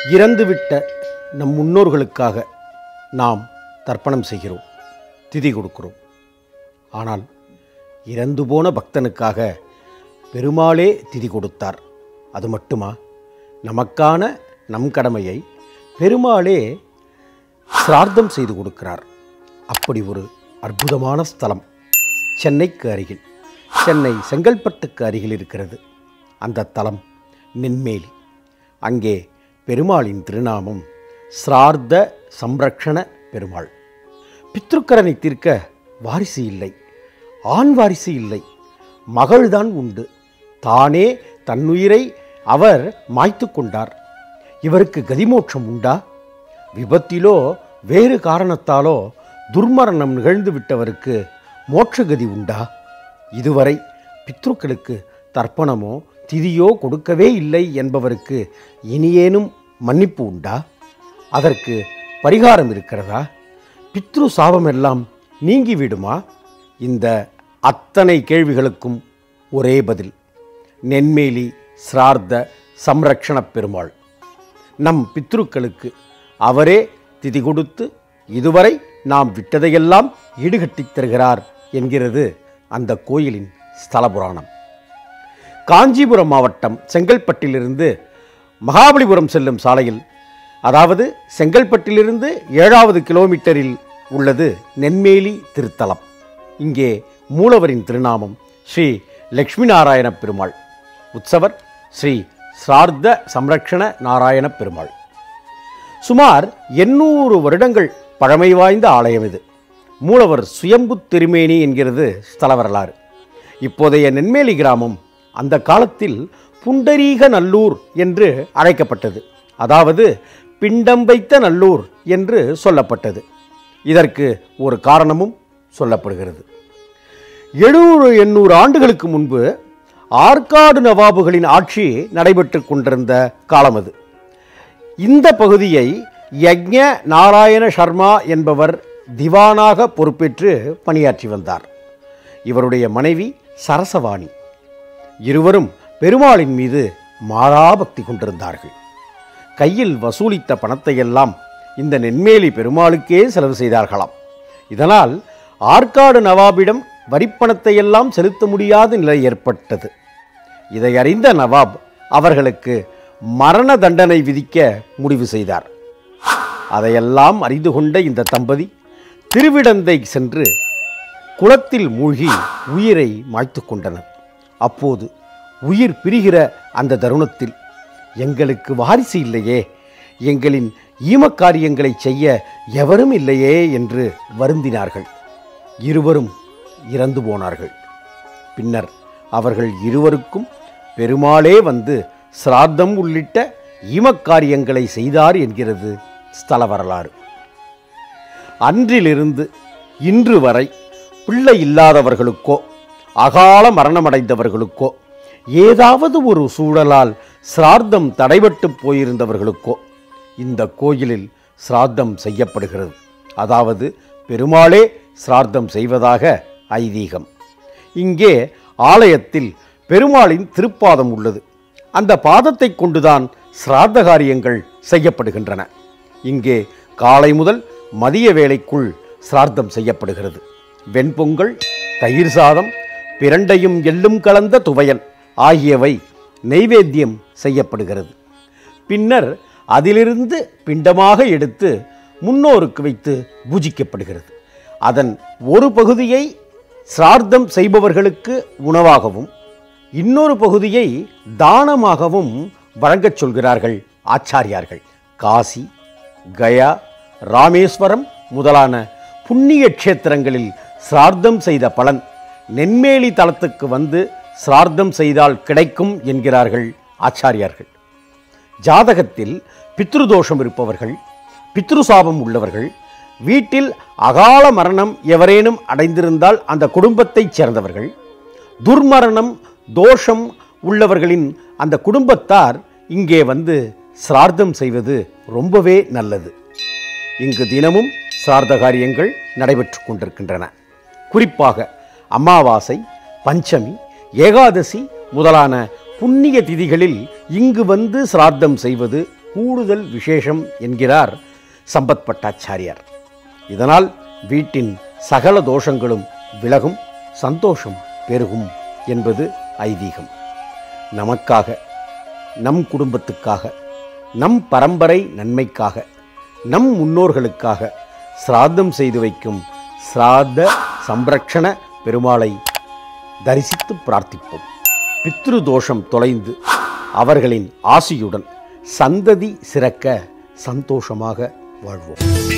இறந்துவிட்ட நம் முன்னோர்களுக்காக நாம் தர்ப்பணம் செய்கிறோம் திதி கொடுக்கிறோம் ஆனால் இறந்து போன பக்தனுக்காக பெருமாளே திதி கொடுத்தார் அது மட்டுமா நமக்கான நம் கடமையை பெருமாளே சிரார்த்தம் செய்து கொடுக்கிறார் அப்படி ஒரு அற்புதமான ஸ்தலம் சென்னைக்கு அருகில் சென்னை செங்கல்பட்டுக்கு அருகில் இருக்கிறது அந்த தலம் நென்மேலி அங்கே பெருமாளின் திருநாமம் சிரார்த்த சம்ரக்ஷண பெருமாள் பித்ருக்கரனை தீர்க்க வாரிசு இல்லை ஆண் வாரிசு இல்லை மகள்தான் உண்டு தானே தன்னுயிரை அவர் மாய்த்து கொண்டார் இவருக்கு கதிமோட்சம் உண்டா விபத்திலோ வேறு காரணத்தாலோ துர்மரணம் நிகழ்ந்து விட்டவருக்கு மோட்சகதி உண்டா இதுவரை பித்ருக்களுக்கு தர்ப்பணமோ திதியோ கொடுக்கவே இல்லை என்பவருக்கு இனியேனும் மன்னிப்பு உண்டா அதற்கு பரிகாரம் இருக்கிறதா பித்ரு சாபமெல்லாம் நீங்கிவிடுமா இந்த அத்தனை கேள்விகளுக்கும் ஒரே பதில் நென்மேலி சிரார்த்த சம்ரக்ஷணப் பெருமாள் நம் பித்ருக்களுக்கு அவரே திதி கொடுத்து இதுவரை நாம் விட்டதையெல்லாம் ஈடுகட்டித் தருகிறார் என்கிறது அந்த கோயிலின் ஸ்தல புராணம் காஞ்சிபுரம் மாவட்டம் செங்கல்பட்டிலிருந்து மகாபலிபுரம் செல்லும் சாலையில் அதாவது செங்கல்பட்டிலிருந்து ஏழாவது கிலோமீட்டரில் உள்ளது நென்மேலி திருத்தலம் இங்கே மூலவரின் திருநாமம் ஸ்ரீ லக்ஷ்மி நாராயண பெருமாள் உற்சவர் ஸ்ரீ சிரார்த்த சம்ரக்ஷண நாராயண பெருமாள் சுமார் எண்ணூறு வருடங்கள் பழமை வாய்ந்த ஆலயம் இது மூலவர் சுயம்பு திருமேனி என்கிறது ஸ்தல வரலாறு இப்போதைய நென்மேலி கிராமம் அந்த காலத்தில் புண்டரீக நல்லூர் என்று அழைக்கப்பட்டது அதாவது பிண்டம் வைத்த நல்லூர் என்று சொல்லப்பட்டது இதற்கு ஒரு காரணமும் சொல்லப்படுகிறது எழுநூறு எண்ணூறு ஆண்டுகளுக்கு முன்பு ஆற்காடு நவாபுகளின் ஆட்சி நடைபெற்று கொண்டிருந்த காலம் அது இந்த பகுதியை யக்ஞ நாராயண சர்மா என்பவர் திவானாக பொறுப்பேற்று பணியாற்றி வந்தார் இவருடைய மனைவி சரசவாணி இருவரும் பெருமாளின் மீது மாறாபக்தி கொண்டிருந்தார்கள் கையில் வசூலித்த பணத்தையெல்லாம் இந்த நென்மேலி பெருமாளுக்கே செலவு செய்தார்களாம் இதனால் ஆற்காடு நவாபிடம் வரிப்பணத்தையெல்லாம் செலுத்த முடியாத நிலை ஏற்பட்டது இதை அறிந்த நவாப் அவர்களுக்கு மரண தண்டனை விதிக்க முடிவு செய்தார் அதையெல்லாம் அறிந்து கொண்ட இந்த தம்பதி திருவிடந்தை சென்று குளத்தில் மூழ்கி உயிரை மாய்த்து கொண்டனர் அப்போது உயிர் பிரிகிற அந்த தருணத்தில் எங்களுக்கு வாரிசு இல்லையே எங்களின் ஈமக்காரியங்களை செய்ய எவரும் இல்லையே என்று வருந்தினார்கள் இருவரும் இறந்து போனார்கள் பின்னர் அவர்கள் இருவருக்கும் பெருமாளே வந்து சிராத்தம் உள்ளிட்ட ஈமக்காரியங்களை செய்தார் என்கிறது ஸ்தல வரலாறு அன்றிலிருந்து இன்று வரை பிள்ளை இல்லாதவர்களுக்கோ அகால மரணமடைந்தவர்களுக்கோ ஏதாவது ஒரு சூழலால் சிரார்த்தம் தடைபட்டு போயிருந்தவர்களுக்கோ இந்த கோயிலில் சிராத்தம் செய்யப்படுகிறது அதாவது பெருமாளே சிரார்த்தம் செய்வதாக ஐதீகம் இங்கே ஆலயத்தில் பெருமாளின் திருப்பாதம் உள்ளது அந்த பாதத்தை கொண்டுதான் சிராத்த காரியங்கள் செய்யப்படுகின்றன இங்கே காலை முதல் மதிய வேளைக்குள் சிரார்த்தம் செய்யப்படுகிறது வெண்பொங்கல் தயிர் சாதம் பிரண்டையும் எள்ளும் கலந்த துவையல் ஆகியவை நெய்வேத்தியம் செய்யப்படுகிறது பின்னர் அதிலிருந்து பிண்டமாக எடுத்து முன்னோருக்கு வைத்து பூஜிக்கப்படுகிறது அதன் ஒரு பகுதியை சிரார்த்தம் செய்பவர்களுக்கு உணவாகவும் இன்னொரு பகுதியை தானமாகவும் வழங்கச் சொல்கிறார்கள் ஆச்சாரியார்கள் காசி கயா ராமேஸ்வரம் முதலான புண்ணிய க்ஷேத்திரங்களில் சிரார்த்தம் செய்த பலன் நென்மேலி தலத்துக்கு வந்து சிரார்த்தம் செய்தால் கிடைக்கும் என்கிறார்கள் ஆச்சாரியார்கள் ஜாதகத்தில் பித்ருதோஷம் இருப்பவர்கள் பித்ருசாபம் உள்ளவர்கள் வீட்டில் அகால மரணம் எவரேனும் அடைந்திருந்தால் அந்த குடும்பத்தைச் சேர்ந்தவர்கள் துர்மரணம் தோஷம் உள்ளவர்களின் அந்த குடும்பத்தார் இங்கே வந்து சிரார்த்தம் செய்வது ரொம்பவே நல்லது இங்கு தினமும் சிரார்த்த காரியங்கள் நடைபெற்று கொண்டிருக்கின்றன குறிப்பாக அமாவாசை பஞ்சமி ஏகாதசி முதலான புண்ணிய திதிகளில் இங்கு வந்து சிரார்த்தம் செய்வது கூடுதல் விசேஷம் என்கிறார் சம்பத் பட்டாச்சாரியார் இதனால் வீட்டின் சகல தோஷங்களும் விலகும் சந்தோஷம் பெருகும் என்பது ஐதீகம் நமக்காக நம் குடும்பத்துக்காக நம் பரம்பரை நன்மைக்காக நம் முன்னோர்களுக்காக சிராத்தம் செய்து வைக்கும் சிராத்த சம்ரக்ஷண பெருமாளை தரிசித்து பிரார்த்திப்போம் பித்ரு தோஷம் தொலைந்து அவர்களின் ஆசியுடன் சந்ததி சிறக்க சந்தோஷமாக வாழ்வோம்